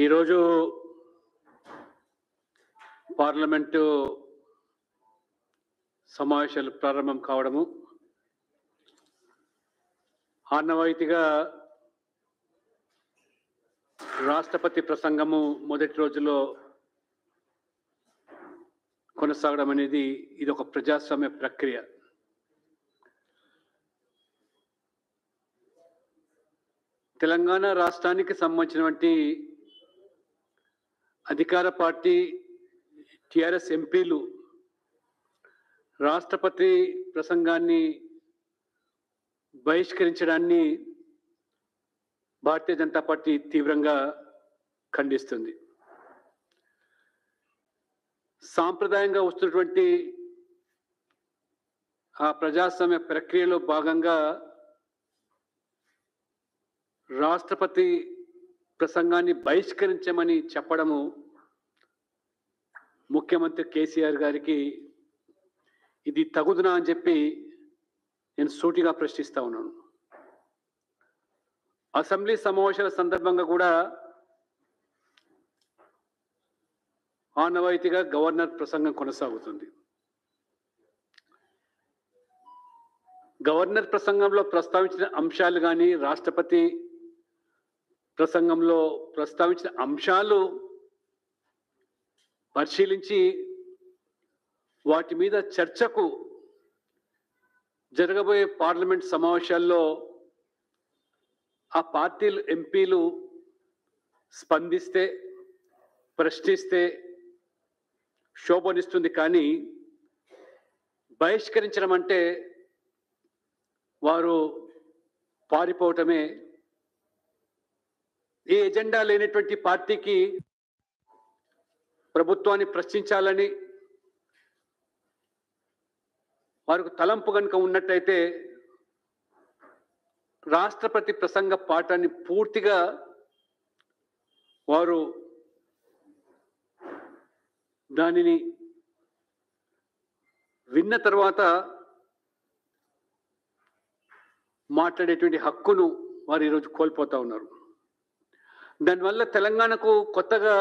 ఈరోజు పార్లమెంటు సమావేశాలు ప్రారంభం కావడము ఆనవాయితీగా రాష్ట్రపతి ప్రసంగము మొదటి రోజులో కొనసాగడం అనేది ఇది ఒక ప్రజాస్వామ్య ప్రక్రియ తెలంగాణ రాష్ట్రానికి సంబంధించినటువంటి అధికార పార్టీ టిఆర్ఎస్ ఎంపీలు రాష్ట్రపతి ప్రసంగాన్ని బహిష్కరించడాన్ని భారతీయ జనతా పార్టీ తీవ్రంగా ఖండిస్తుంది సాంప్రదాయంగా వస్తున్నటువంటి ఆ ప్రజాస్వామ్య ప్రక్రియలో భాగంగా రాష్ట్రపతి ప్రసంగాన్ని బహిష్కరించమని చెప్పడము ముఖ్యమంత్రి కేసీఆర్ గారికి ఇది తగుదునా అని చెప్పి నేను సూటిగా ప్రశ్నిస్తా ఉన్నాను అసెంబ్లీ సమావేశాల సందర్భంగా కూడా ఆనవాయితీగా గవర్నర్ ప్రసంగం కొనసాగుతుంది గవర్నర్ ప్రసంగంలో ప్రస్తావించిన అంశాలు కానీ రాష్ట్రపతి ప్రసంగంలో ప్రస్తావించిన అంశాలు పరిశీలించి వాటి మీద చర్చకు జరగబోయే పార్లమెంట్ సమావేశాల్లో ఆ పార్టీలు ఎంపీలు స్పందిస్తే ప్రశ్నిస్తే శోభనిస్తుంది కానీ బహిష్కరించడం అంటే వారు పారిపోవటమే ఏ ఎజెండా లేనటువంటి పార్టీకి ప్రభుత్వాన్ని ప్రశ్నించాలని వారికి తలంపు కనుక ఉన్నట్టయితే రాష్ట్రపతి ప్రసంగ పాఠాన్ని పూర్తిగా వారు దానిని విన్న తర్వాత మాట్లాడేటువంటి హక్కును వారు ఈరోజు కోల్పోతా ఉన్నారు దానివల్ల తెలంగాణకు కొత్తగా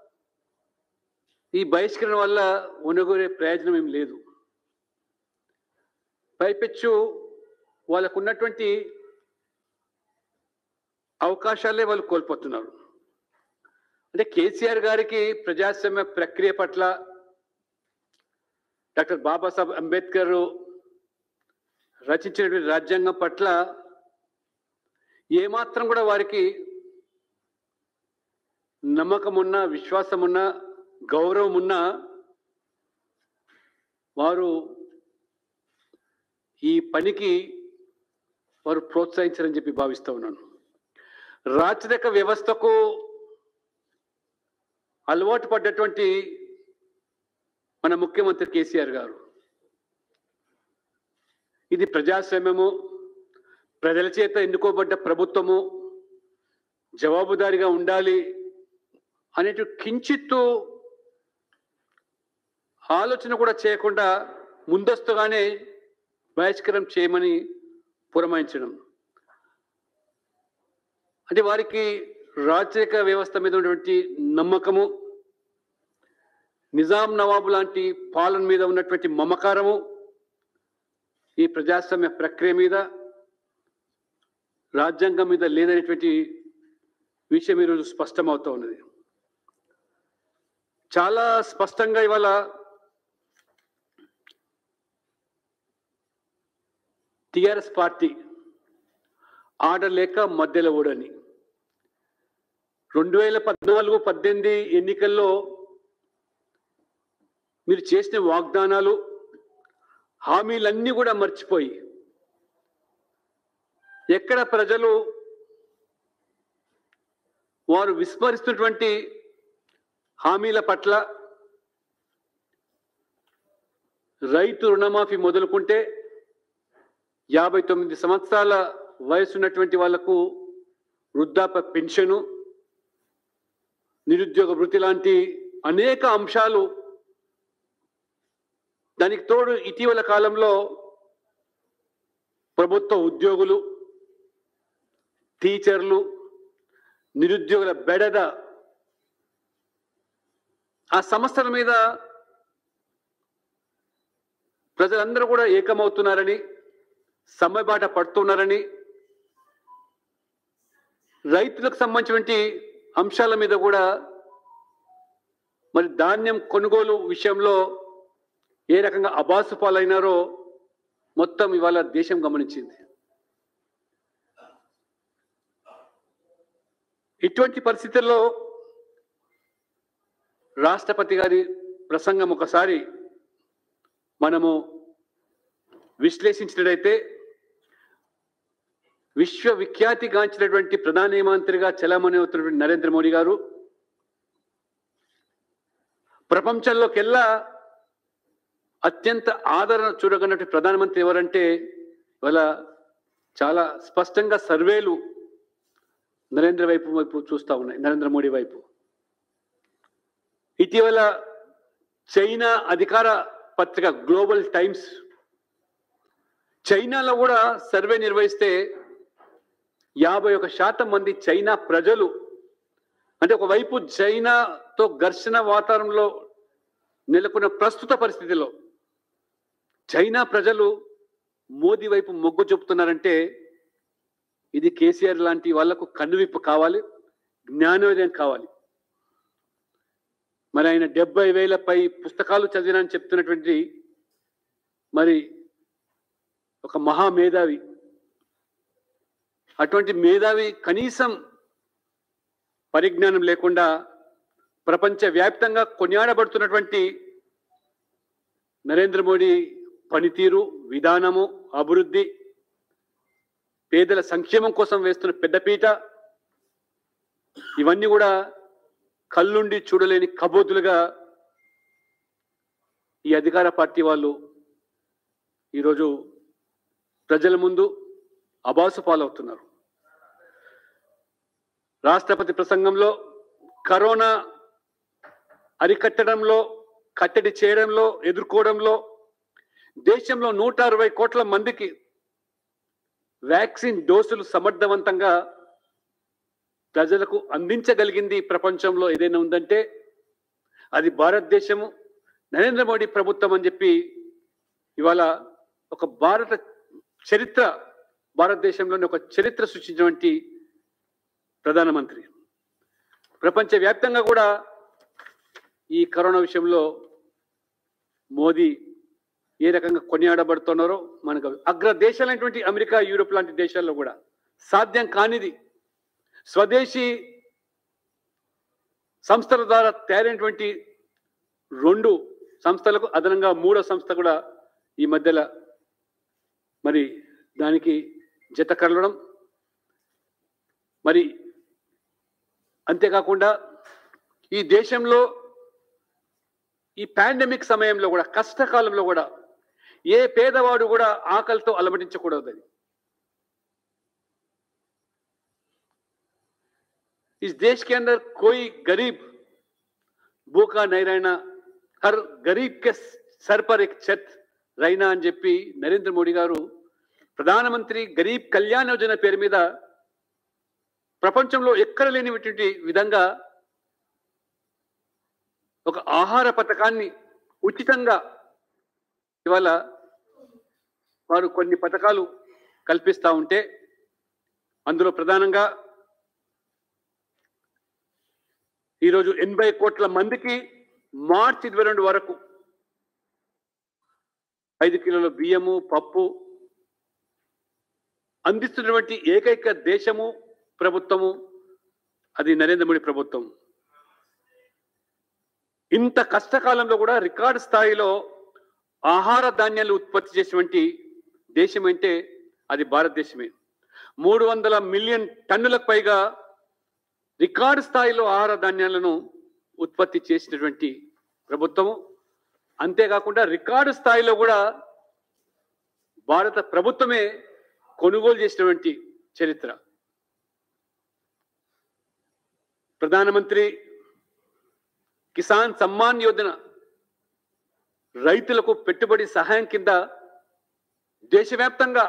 ఈ బహిష్కరణ వల్ల ఉనగొరే ప్రయోజనం ఏం లేదు పైపెచ్చు వాళ్ళకు ఉన్నటువంటి అవకాశాలే వాళ్ళు కోల్పోతున్నారు అంటే కేసీఆర్ గారికి ప్రజాస్వామ్య ప్రక్రియ పట్ల డాక్టర్ బాబాసాహెబ్ అంబేద్కర్ రచించినటువంటి రాజ్యాంగం పట్ల ఏమాత్రం కూడా వారికి నమ్మకం ఉన్నా విశ్వాసం ఉన్నా గౌరవం ఉన్నా వారు ఈ పనికి వారు ప్రోత్సహించారని చెప్పి భావిస్తూ ఉన్నాను రాచరిక వ్యవస్థకు అలవాటు పడ్డటువంటి మన ముఖ్యమంత్రి కేసీఆర్ గారు ఇది ప్రజాస్వామ్యము ప్రజల చేత ఎన్నుకోబడ్డ ప్రభుత్వము జవాబుదారిగా ఉండాలి అనేటి కించిత్తు ఆలోచన కూడా చేయకుండా ముందస్తుగానే బహిష్కరం చేయమని పురమాయించడం అంటే వారికి రాజరిక వ్యవస్థ మీద ఉన్నటువంటి నమ్మకము నిజాం నవాబు లాంటి పాలన మీద ఉన్నటువంటి మమకారము ఈ ప్రజాస్వామ్య ప్రక్రియ మీద రాజ్యాంగం మీద లేదనేటువంటి విషయం ఈరోజు స్పష్టమవుతూ ఉన్నది చాలా స్పష్టంగా ఇవాళ టిఆర్ఎస్ పార్టీ ఆర్డర్ లేక మధ్యలో ఓడని రెండు వేల పద్నాలుగు పద్దెనిమిది ఎన్నికల్లో మీరు చేసిన వాగ్దానాలు హామీలన్నీ కూడా మర్చిపోయి ఎక్కడ ప్రజలు వారు విస్మరిస్తున్నటువంటి హామీల పట్ల రైతు రుణమాఫీ మొదలుకుంటే యాభై తొమ్మిది సంవత్సరాల వయసు ఉన్నటువంటి వాళ్లకు వృద్ధాప్య పెన్షను నిరుద్యోగ వృత్తి లాంటి అనేక అంశాలు దానికి తోడు ఇటీవల కాలంలో ప్రభుత్వ ఉద్యోగులు టీచర్లు నిరుద్యోగుల బెడద ఆ సమస్యల మీద ప్రజలందరూ కూడా ఏకమవుతున్నారని సమయబాట పడుతున్నారని రైతులకు సంబంధించినటువంటి అంశాల మీద కూడా మరి ధాన్యం కొనుగోలు విషయంలో ఏ రకంగా అబాసు పాలైనారో మొత్తం ఇవాళ దేశం గమనించింది ఇటువంటి పరిస్థితుల్లో రాష్ట్రపతి గారి ప్రసంగం ఒకసారి మనము విశ్లేషించినట్టయితే విశ్వవిఖ్యాతిగాంచినటువంటి ప్రధానమంత్రిగా చలామణి అవుతున్నటువంటి నరేంద్ర మోడీ గారు ప్రపంచంలోకెల్లా అత్యంత ఆదరణ చూడగలిగినటువంటి ప్రధానమంత్రి ఎవరంటే ఇవాళ చాలా స్పష్టంగా సర్వేలు నరేంద్ర వైపు వైపు చూస్తా ఉన్నాయి నరేంద్ర మోడీ వైపు ఇటీవల చైనా అధికార పత్రిక గ్లోబల్ టైమ్స్ చైనాలో కూడా సర్వే నిర్వహిస్తే యాభై ఒక శాతం మంది చైనా ప్రజలు అంటే ఒకవైపు చైనాతో ఘర్షణ వాతావరణంలో నెలకొన్న ప్రస్తుత పరిస్థితిలో చైనా ప్రజలు మోదీ వైపు మొగ్గు చూపుతున్నారంటే ఇది కేసీఆర్ లాంటి వాళ్లకు కన్నువిప్పు కావాలి జ్ఞానోదయం కావాలి మరి ఆయన డెబ్బై వేల పై పుస్తకాలు చదివినని చెప్తున్నటువంటి మరి ఒక మహా మేధావి అటువంటి మేధావి కనీసం పరిజ్ఞానం లేకుండా ప్రపంచ వ్యాప్తంగా కొనియాడబడుతున్నటువంటి నరేంద్ర మోడీ పనితీరు విధానము అభివృద్ధి పేదల సంక్షేమం కోసం వేస్తున్న పెద్దపీట ఇవన్నీ కూడా కళ్ళుండి చూడలేని కబోతులుగా ఈ అధికార పార్టీ వాళ్ళు ఈరోజు ప్రజల ముందు అబాసు పాలవుతున్నారు రాష్ట్రపతి ప్రసంగంలో కరోనా అరికట్టడంలో కట్టడి చేయడంలో ఎదుర్కోవడంలో దేశంలో నూట అరవై కోట్ల మందికి వ్యాక్సిన్ డోసులు సమర్థవంతంగా ప్రజలకు అందించగలిగింది ప్రపంచంలో ఏదైనా ఉందంటే అది భారతదేశము నరేంద్ర మోడీ ప్రభుత్వం అని చెప్పి ఇవాళ ఒక భారత చరిత్ర భారతదేశంలోని ఒక చరిత్ర సృష్టించినటువంటి ప్రధానమంత్రి ప్రపంచవ్యాప్తంగా కూడా ఈ కరోనా విషయంలో మోదీ ఏ రకంగా కొనియాడబడుతున్నారో మనకు అగ్ర దేశాలైనటువంటి అమెరికా యూరోప్ లాంటి దేశాల్లో కూడా సాధ్యం కానిది స్వదేశీ సంస్థల ద్వారా తయారైనటువంటి రెండు సంస్థలకు అదనంగా మూడో సంస్థ కూడా ఈ మధ్యలో మరి దానికి జత కలవడం మరి అంతేకాకుండా ఈ దేశంలో ఈ పాండమిక్ సమయంలో కూడా కష్టకాలంలో కూడా ఏ పేదవాడు కూడా ఆకలితో అలమటించకూడదని इस देश के अंदर कोई गरीब भूखा नहीं रहना हर गरीब के सर पर एक छत रहना అని చెప్పి నరేంద్ర మోడీ గారు ప్రధానమంత్రి గరీబ్ కళ్యాణ్ యోజన పేరు మీద ప్రపంచంలో ఎక్కడ లేనిటువంటి విధంగా ఒక ఆహార పథకాన్ని ఉచితంగా ఇవాళ వారు కొన్ని పథకాలు కల్పిస్తా ఉంటే అందులో ప్రధానంగా ఈరోజు ఎనభై కోట్ల మందికి మార్చి ఇరవై రెండు వరకు ఐదు కిలోల బియ్యము పప్పు అందిస్తున్నటువంటి ఏకైక దేశము ప్రభుత్వము అది నరేంద్ర మోడీ ప్రభుత్వం ఇంత కష్టకాలంలో కూడా రికార్డు స్థాయిలో ఆహార ధాన్యాలు ఉత్పత్తి చేసినటువంటి దేశం అంటే అది భారతదేశమే మూడు వందల మిలియన్ టన్నులకు పైగా రికార్డు స్థాయిలో ఆహార ధాన్యాలను ఉత్పత్తి చేసినటువంటి ప్రభుత్వము అంతేకాకుండా రికార్డు స్థాయిలో కూడా భారత ప్రభుత్వమే కొనుగోలు చేసినటువంటి చరిత్ర ప్రధానమంత్రి కిసాన్ సమ్మాన్ యోజన రైతులకు పెట్టుబడి సహాయం కింద దేశవ్యాప్తంగా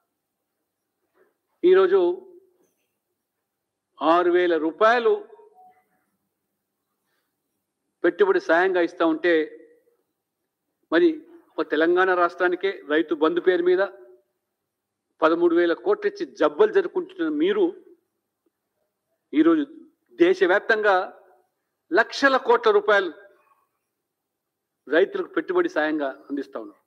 ఈరోజు ఆరు వేల రూపాయలు పెట్టుబడి సాయంగా ఇస్తా ఉంటే మరి ఒక తెలంగాణ రాష్ట్రానికే రైతు బంధు పేరు మీద పదమూడు వేల కోట్లు ఇచ్చి జబ్బలు జరుపుకుంటున్న మీరు ఈరోజు దేశవ్యాప్తంగా లక్షల కోట్ల రూపాయలు రైతులకు పెట్టుబడి సాయంగా అందిస్తా ఉన్నాం